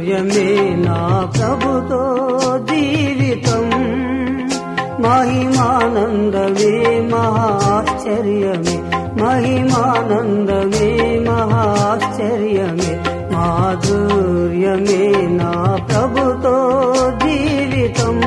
మాధుర్యమే నా ప్రభుతో జీవితం మహిమానందమే మహాశ్చర్యమే మహిమానందమే మహాశ్చర్యమే మాధుర్యమే నా ప్రభుతో జీవితం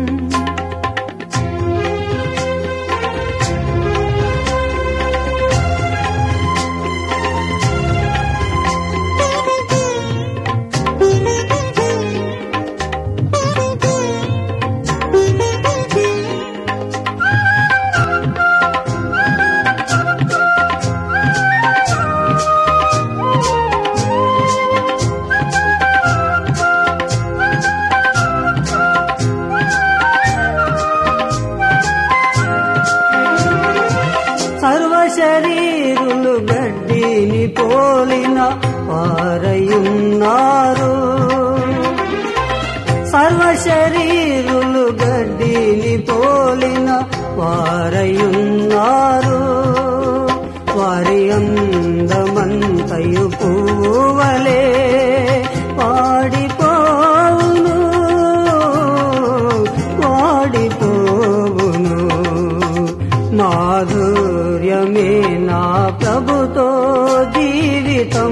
సర్వ శరీరులు గడ్డిని పోలిన వారయున్నారు సర్వ శరీరులు గడ్డిని పోలిన వారయున్నారు వారి అందమంతయు పువ్వువలే వాడిపోవును వాడిపోవును మాధుర్యమే నా ప్రభుతో జీవితం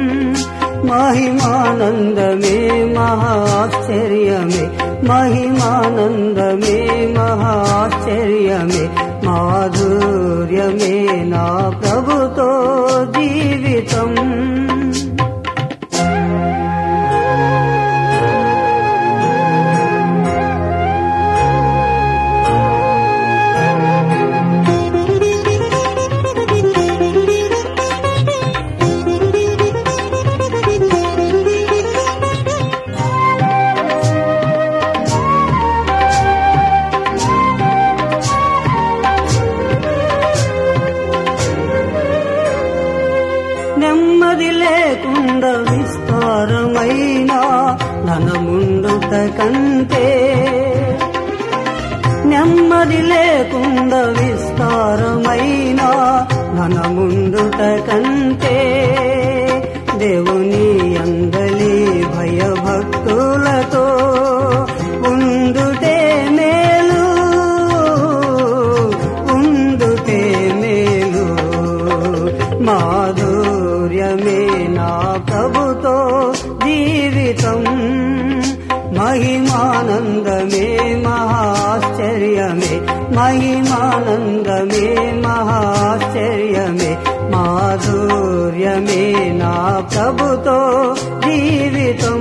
మహిమానందమే మహాశ్చర్యమే మహిమానందమే మహాశ్చర్యమే మాధుర్యమే నా ప్రభుతో జీవితం నెమ్మది లేకుండా విస్తారమైన ధనముండుట కంటే నెమ్మది లేకుండా విస్తారమైన ధనముండుట కంటే దేవుని అందలి భయభక్తులతో ఉండుటే మేలు ఉండుటే మేలు మాధుర్యమే నా ప్రభుతో జీవితం మహిమానందమే మహాశ్చర్యమే మహిమానందమే మహాశ్చర్యమే మాధుర్యమే నా ప్రభుతో జీవితం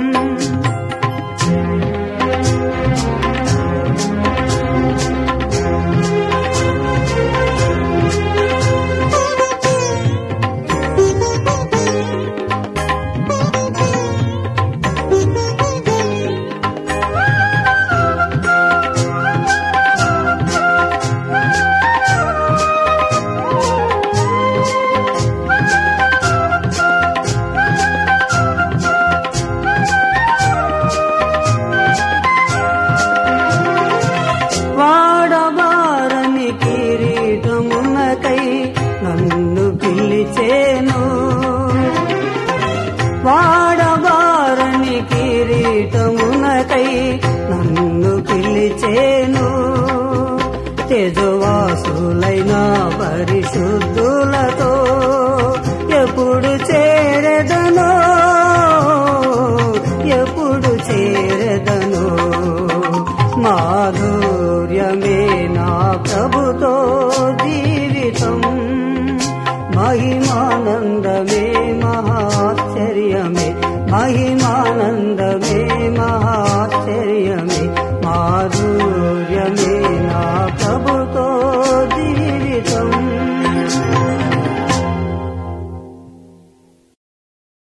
వాడబారని కిరీటమునకై నన్ను పిలిచేను వాడబారని కిరీటమునకై నన్ను పిలిచేను తెజవాసులైన పరిశుద్ధులతో ఎప్పుడు చేరదనో ఎప్పుడు చేరదనో మాధుర్యమే నా ప్రభుతో జీవితం మహిమానందమే మహాశ్చర్యమే మహిమానందమే మహాశ్చర్యమే మాధుర్యమే